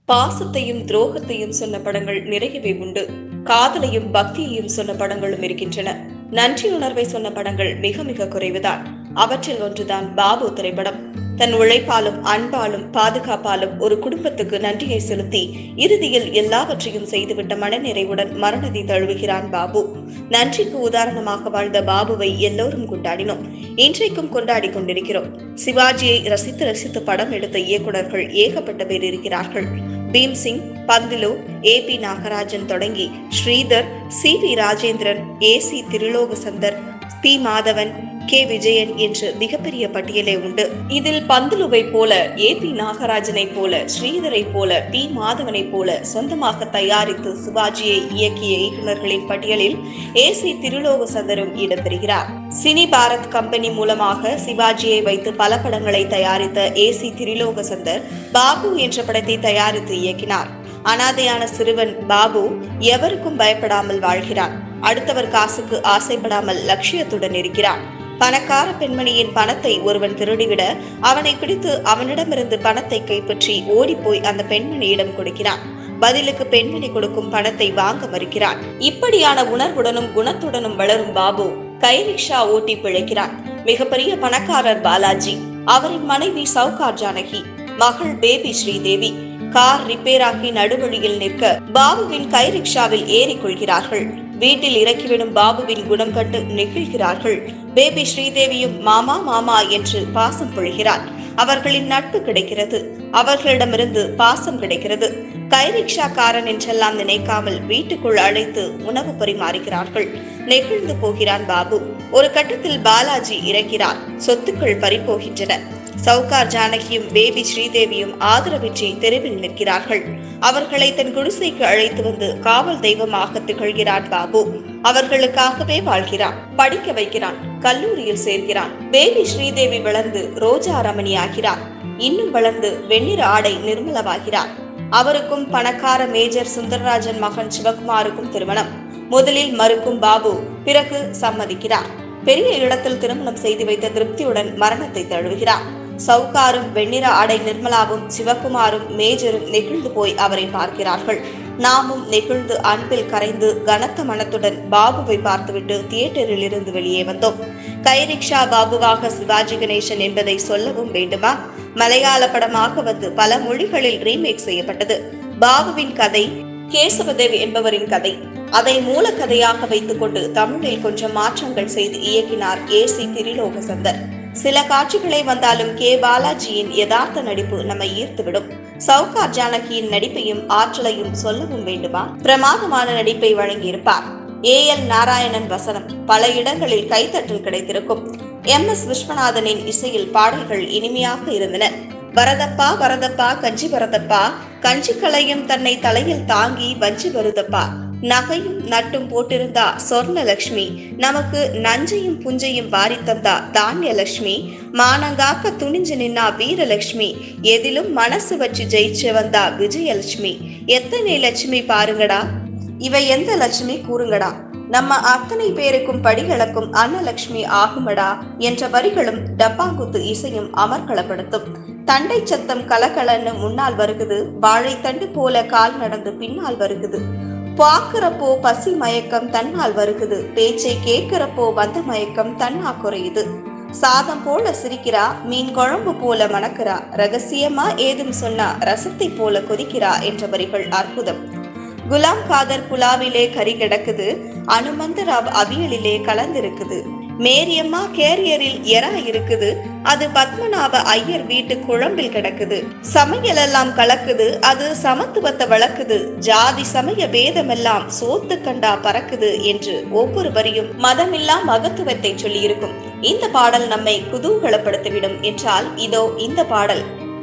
பாசத்தையும் துரோகத்தையும் சொன்ன படங்கள் நிறையவே உண்டு காதலையும் பக்தியையும் சொன்ன படங்களும் இருக்கின்றன நன்றியுணர்வை சொன்ன படங்கள் மிக மிக குறைவுதான் அவற்றில் ஒன்றுதான் பாபு திரைப்படம் தன் உழைப்பாலும் அன்பாலும் பாதுகாப்பாலும் ஒரு குடும்பத்துக்கு நன்றியை செலுத்தி இறுதியில் எல்லாவற்றையும் செய்துவிட்ட மனநிறைவுடன் மரணத்தை தழுவுகிறான் பாபு நன்றிக்கு உதாரணமாக வாழ்ந்த பாபுவை எல்லோரும் கொண்டாடினோம் இன்றைக்கும் கொண்டாடி கொண்டிருக்கிறோம் சிவாஜியை ரசித்து ரசித்து படம் எடுத்த இயக்குனர்கள் ஏகப்பட்ட பேர் இருக்கிறார்கள் பீம் சிங் பந்துலு ஏ பி நாகராஜன் தொடங்கி Sridhar C V Rajendran A C Tirulokchandar P Madhavan K Vijayan என்று மிகப்பெரிய பட்டியலே உண்டு இதில் பந்துலுவை போல ஏ பி நாகராஜனை போல ஸ்ரீதரை போல பி மாதவனை போல சொந்தமாக தயாரித்து சிவாஜியை இயக்கிய இயக்குநர்களின் பட்டியலில் ஏ சி திருலோகசந்தரும் இடம்பெறுகிறார் சினி பாரத் கம்பெனி மூலமாக சிவாஜியை வைத்து பல படங்களை தயாரித்த ஏ சி திருலோகசந்தர் பாபு என்ற படத்தை தயாரித்து இயக்கினார் அனாதையான சிறுவன் பாபு எவருக்கும் பயப்படாமல் வாழ்கிறான் அடுத்தவர் காசுக்கு ஆசைப்படாமல் லட்சியத்துடன் இருக்கிறான் பணக்கார பெண்மணியின் பணத்தை ஒருவன் திருடிவிட அவனை பிடித்து அவனிடமிருந்து பணத்தை கைப்பற்றி ஓடிப்போய் அந்த பெண்மணியிடம் கொடுக்கிறான் பதிலுக்கு பெண்மணி கொடுக்கும் பணத்தை வாங்க மறுக்கிறான் இப்படியான உணர்வுடனும் குணத்துடனும் வளரும் பாபு கை ரிக்ஷா ஓட்டி பிழைக்கிறான் மிகப்பெரிய பணக்காரர் பாலாஜி அவரின் மனைவி சவுகார் ஜானகி மகள் பேபி ஸ்ரீதேவி கார் ரிப்பேர் ஆகி நடுவழியில் நிற்க பாபுவின் கை ரிக்ஷாவில் ஏறிக் கொள்கிறார்கள் வீட்டில் இறக்கிவிடும் பாபுவின் குணம் கண்டு நெகிழ்கிறார்கள் பேபி ஸ்ரீதேவியும் மாமா மாமா என்று பாசம் பொழிகிறார் அவர்களின் நட்பு கிடைக்கிறது அவர்களிடமிருந்து பாசம் கிடைக்கிறது கை ரிக்ஷாக்காரன் என்றெல்லாம் நினைக்காமல் வீட்டுக்குள் அழைத்து உணவு பரிமாறுகிறார்கள் நெகிழ்ந்து போகிறான் பாபு ஒரு கட்டத்தில் பாலாஜி இறக்கிறார் சொத்துக்கள் பறிபோகின்றன சவுகார் ஜானகியும் பேபி ஸ்ரீதேவியும் ஆதரவின்றி தெருவில் நிற்கிறார்கள் அவர்களை தன் குடிசைக்கு அழைத்து வந்து காவல் தெய்வமாக திகழ்கிறான் பாபு அவர்களுக்காகவே வாழ்கிறான் படிக்க வைக்கிறான் கல்லூரியில் சேர்கிறான் பேபி ஸ்ரீதேவி வளர்ந்து ரோஜா ரமணி ஆகிறார் இன்னும் வளர்ந்து வெண்ணிற ஆடை நிர்மலமாகிறார் அவருக்கும் பணக்கார மேஜர் சுந்தரராஜன் மகன் சிவகுமாருக்கும் திருமணம் முதலில் மறுக்கும் பாபு பிறகு சம்மதிக்கிறார் பெரிய இடத்தில் திருமணம் செய்து வைத்த திருப்தியுடன் மரணத்தை தழுவுகிறார் சவுகாரும் வெண்ணிற ஆடை நிர்மலாவும் சிவகுமாரும் மேஜரும் நெகிழ்ந்து போய் அவரை பார்க்கிறார்கள் நாமும் நெகிழ்ந்து அன்பில் கரைந்து கனத்த மனத்துடன் பாபுவை பார்த்துவிட்டு தியேட்டரில் இருந்து வெளியே வந்தோம் கைரிக்ஷா பாபுவாக சிவாஜி கணேசன் என்பதை சொல்லவும் வேண்டுமா மலையாள படமாக வந்து பல மொழிகளில் ரீமேக் செய்யப்பட்டது பாபுவின் கதை கேசவதேவ் என்பவரின் கதை அதை மூலக்கதையாக வைத்துக்கொண்டு தமிழில் கொஞ்சம் மாற்றங்கள் செய்து இயக்கினார் ஏ சி திரிலோகசந்தர் சில காட்சிகளை வந்தாலும் கே பாலாஜியின் யதார்த்த நடிப்பு நம்மை ஈர்த்துவிடும் சவுகார் ஜானகியின் நடிப்பையும் ஆற்றலையும் சொல்லவும் வேண்டுமா பிரமாதமான நடிப்பை வழங்கியிருப்பார் ஏ எல் நாராயணன் வசனம் பல இடங்களில் கைத்தட்டல் கிடைத்திருக்கும் எம் எஸ் விஸ்வநாதனின் இசையில் பாடல்கள் இனிமையாக இருந்தன வரதப்பா வரதப்பா கஞ்சி வரதப்பா கஞ்சி களையும் தன்னை தலையில் தாங்கி வஞ்சி வருதப்பா நகையும் நட்டும் போட்டிருந்தா சொர்ணலட்சுமி நமக்கு நஞ்சையும் புஞ்சையும் வாரி தந்தா தானியலட்சுமி மானங்காக்க துணிஞ்சு நின்னா வீரலட்சுமி எதிலும் மனசு வச்சு ஜெயிச்சு வந்தா விஜயலட்சுமி எத்தனை லட்சுமி பாருங்கடா இவை எந்த லட்சுமி கூறுங்கடா நம்ம அத்தனை பேருக்கும் படிகளுக்கும் அன்னலட்சுமி ஆகுமடா என்ற வரிகளும் டப்பாங்குத்து இசையும் அமர்களப்படுத்தும் தண்டை சத்தம் கலகலன்னு முன்னால் வருகுது வாழைத்தண்டு போல கால் நடந்து பின்னால் வருகுது பார்க்கிறப்போ பசி மயக்கம் தன்னால் வருகுது பேச்சை கேட்கிறப்போ வந்த மயக்கம் தன்னா குறையுது சாதம் போல சிரிக்கிறா மீன் குழம்பு போல மணக்கிறா ரகசியமா ஏதும் சொன்னா ரசத்தை போல கொதிக்கிறா என்ற வரிகள் அற்புதம் குலாம் காதர் புலாவிலே கறி கிடக்குது அனுமந்தராவ் அவியலிலே கலந்திருக்குது மேரியம்மா கேரியரில் எறா இருக்குது அது பத்மநாப ஐயர் வீட்டு குழம்பில் கிடக்குது சமையல் எல்லாம் கலக்குது அது சமத்துவத்தை வளர்க்குது ஜாதி சமய பேதமெல்லாம் சோத்து கண்டா பறக்குது என்று ஒவ்வொரு வரியும் மதமில்லா மகத்துவத்தை சொல்லியிருக்கும் இந்த பாடல் நம்மை குதூகலப்படுத்திவிடும் என்றால் இதோ இந்த பாடல்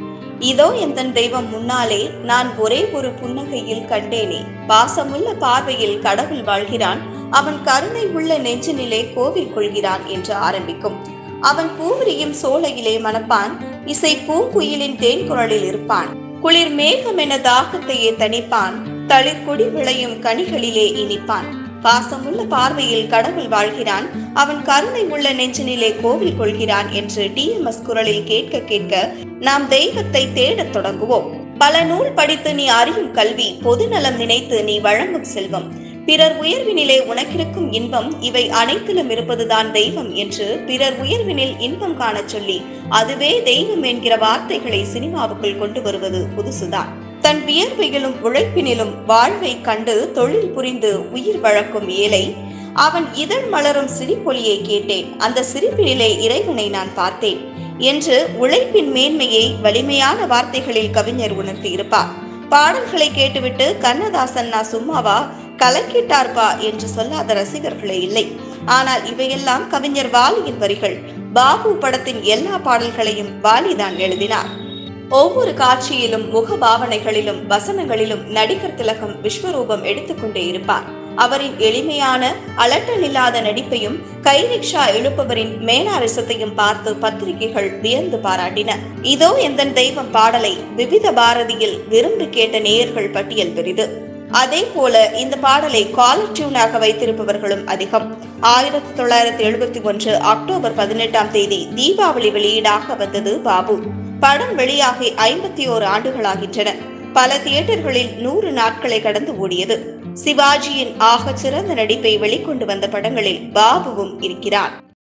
இதோ எந்தன் தெய்வம் முன்னாலே நான் ஒரே ஒரு புன்னகையில் கண்டேனே பாசமுள்ள பார்வையில் கடவுள் வாழ்கிறான் அவன் கருணை உள்ள நெஞ்சினிலே கோவில் கொள்கிறான் என்று ஆரம்பிக்கும் அவன் பூவிரியும் சோலையிலே மணப்பான் இசை பூங்குயிலின் தேன் குரலில் இருப்பான் குளிர் மேகம் என தாகத்தையே தணிப்பான் தளிர்கொடி விளையும் கனிகளிலே இனிப்பான் பாசமுள்ள பார்வையில் கடவுள் வாழ்கிறான் அவன் கருணை உள்ள நெஞ்சினிலே கோவில் கொள்கிறான் என்று டிஎம்எஸ் குரலில் கேட்க கேட்க நாம் தெய்வத்தை தேடத் தொடங்குவோம் பல நூல் படித்து நீ அறியும் கல்வி பொது நலம் நினைத்து நீ வழங்கும் செல்வம் பிறர் உயர்வினிலே உனக்கிருக்கும் இன்பம் இவை அனைத்திலும் இருப்பதுதான் தெய்வம் என்று பிறர் உயர்வினில் இன்பம் காணச் சொல்லி அதுவே தெய்வம் என்கிற வார்த்தைகளை சினிமாவுக்குள் கொண்டு வருவது புதுசுதான் தன் வியர்வையிலும் உழைப்பினிலும் வாழ்வை கண்டு தொழில் புரிந்து உயிர் வழக்கும் ஏழை அவன் இதழ் மலரும் சிரிப்பொலியை கேட்டேன் அந்த சிரிப்பினிலே இறைவனை நான் பார்த்தேன் என்று உழைப்பின் மேன்மையை வலிமையான வார்த்தைகளில் கவிஞர் உணர்த்தியிருப்பார் பாடல்களை கேட்டுவிட்டு கண்ணதாசன் நான் சும்மாவா கலக்கிட்டார்பா என்று சொல்லாத ரசிகர்களே இல்லை ஆனால் இவையெல்லாம் கவிஞர் வாலியின் வரிகள் பாபு படத்தின் எல்லா பாடல்களையும் வாலிதான் எழுதினார் ஒவ்வொரு காட்சியிலும் முக பாவனைகளிலும் வசனங்களிலும் நடிகர் திலகம் விஸ்வரூபம் எடுத்துக்கொண்டே இருப்பார் அவரின் எளிமையான அலட்டலில்லாத நடிப்பையும் கை ரிக்ஷா எழுப்பவரின் மேனாரிசத்தையும் பார்த்து பத்திரிகைகள் வியந்து பாராட்டின இதோ எந்தன் தெய்வம் பாடலை விவித பாரதியில் விரும்பி கேட்ட நேயர்கள் பட்டியல் பெரிது அதே போல இந்த பாடலை காலர் டியூனாக வைத்திருப்பவர்களும் அதிகம் ஆயிரத்தி தொள்ளாயிரத்தி எழுபத்தி ஒன்று அக்டோபர் பதினெட்டாம் தேதி தீபாவளி வெளியீடாக வந்தது பாபு படம் வெளியாகி ஐம்பத்தி ஓரு ஆண்டுகளாகின்றன பல தியேட்டர்களில் நூறு நாட்களை கடந்து ஓடியது சிவாஜியின் ஆகச் சிறந்த நடிப்பை வெளிக்கொண்டு வந்த படங்களில் பாபுவும் இருக்கிறார்